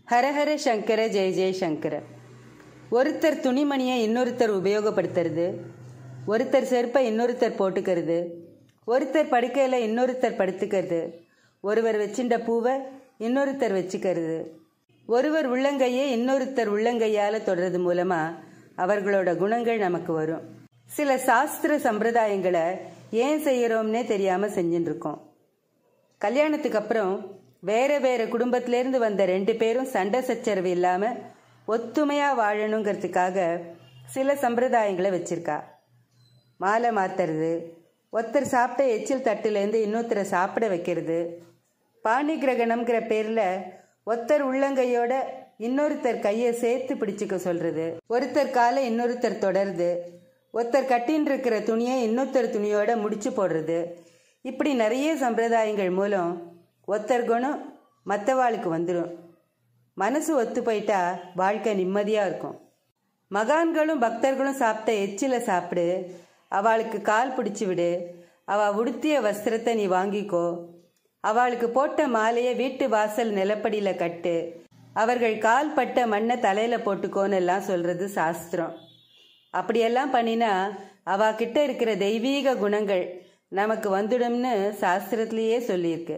ஹரஹர சங்கர ஜெய ஜெய சங்கர ஒருத்தர் துணிமணியை இன்னொருத்தர் உபயோகப்படுத்துறது ஒருத்தர் செருப்பை இன்னொருத்தர் போட்டுக்கிறது ஒருத்தர் படுக்கையில் இன்னொருத்தர் படுத்துக்கிறது ஒருவர் வச்சின்ற பூவை இன்னொருத்தர் வச்சுக்கிறது ஒருவர் உள்ளங்கையை இன்னொருத்தர் உள்ளங்கையால் தொடறது மூலமாக அவர்களோட குணங்கள் நமக்கு வரும் சில சாஸ்திர சம்பிரதாயங்களை ஏன் செய்கிறோம்னே தெரியாமல் செஞ்சுட்டு இருக்கோம் கல்யாணத்துக்கு அப்புறம் வேற வேற குடும்பத்திலேருந்து வந்த ரெண்டு பேரும் சண்டை சச்சரவு இல்லாமல் ஒத்துமையாக வாழணுங்கிறதுக்காக சில சம்பிரதாயங்களை வச்சிருக்கா மாலை மாத்துறது ஒருத்தர் சாப்பிட்ட எச்சில் தட்டுலேருந்து இன்னொருத்தரை சாப்பிட வைக்கிறது பாணி கிரகணம்ங்கிற பேரில் ஒருத்தர் உள்ளங்கையோட இன்னொருத்தர் கையை சேர்த்து பிடிச்சிக்க சொல்றது ஒருத்தர் காலை இன்னொருத்தர் தொடருது ஒருத்தர் கட்டின்னு இருக்கிற துணியை இன்னொருத்தர் துணியோட முடிச்சு போடுறது இப்படி நிறைய சம்பிரதாயங்கள் மூலம் ஒருத்தர் குணம் மற்றவாளுக்கு வந்துடும் மனசு ஒத்து போயிட்டா வாழ்க்கை நிம்மதியாக இருக்கும் மகான்களும் பக்தர்களும் சாப்பிட்ட எச்சில சாப்பிடு அவளுக்கு கால் பிடிச்சி விடு அவள் உடுத்திய வஸ்திரத்தை நீ வாங்கிக்கோ அவளுக்கு போட்ட மாலையை வீட்டு வாசல் நிலப்படியில் கட்டு அவர்கள் கால் பட்ட மண்ணை தலையில் போட்டுக்கோன்னு எல்லாம் சொல்கிறது சாஸ்திரம் அப்படியெல்லாம் பண்ணினா அவகிட்ட இருக்கிற தெய்வீக குணங்கள் நமக்கு வந்துடும்னு சாஸ்திரத்திலேயே சொல்லியிருக்கு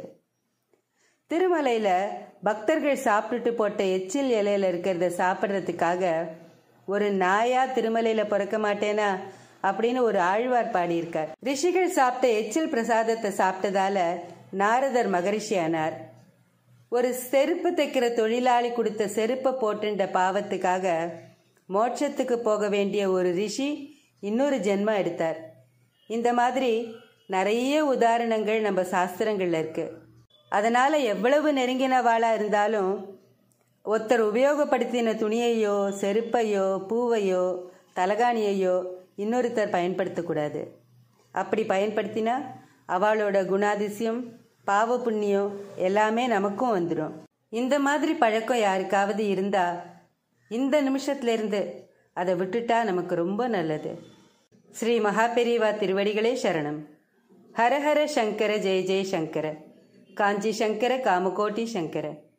திருமலையில் பக்தர்கள் சாப்பிட்டுட்டு போட்ட எச்சில் இலையில இருக்கிறத சாப்பிட்றதுக்காக ஒரு நாயா திருமலையில் பிறக்க மாட்டேனா அப்படின்னு ஒரு ஆழ்வார் பாடியிருக்கார் ரிஷிகள் சாப்பிட்ட எச்சில் பிரசாதத்தை சாப்பிட்டதால நாரதர் மகரிஷி ஆனார் ஒரு செருப்பு தைக்கிற தொழிலாளி கொடுத்த செருப்பை போட்டுன்ற பாவத்துக்காக மோட்சத்துக்கு போக வேண்டிய ஒரு ரிஷி இன்னொரு ஜென்மம் எடுத்தார் இந்த மாதிரி நிறைய உதாரணங்கள் நம்ம சாஸ்திரங்கள்ல இருக்கு அதனால எவ்வளவு நெருங்கினவாளா இருந்தாலும் ஒருத்தர் உபயோகப்படுத்தின துணியையோ செருப்பையோ பூவையோ தலகாணியையோ இன்னொருத்தர் பயன்படுத்தக்கூடாது அப்படி பயன்படுத்தினா அவளோட குணாதிசயம் பாவ புண்ணியம் எல்லாமே நமக்கும் வந்துடும் இந்த மாதிரி பழக்கம் யாருக்காவது இருந்தா இந்த நிமிஷத்துல இருந்து அதை விட்டுட்டா நமக்கு ரொம்ப நல்லது ஸ்ரீ மகாபெரிவா திருவடிகளே சரணம் ஹரஹர சங்கர ஜெய ஜெய சங்கர காஞ்சி சங்கர காமகோட்டி சங்கர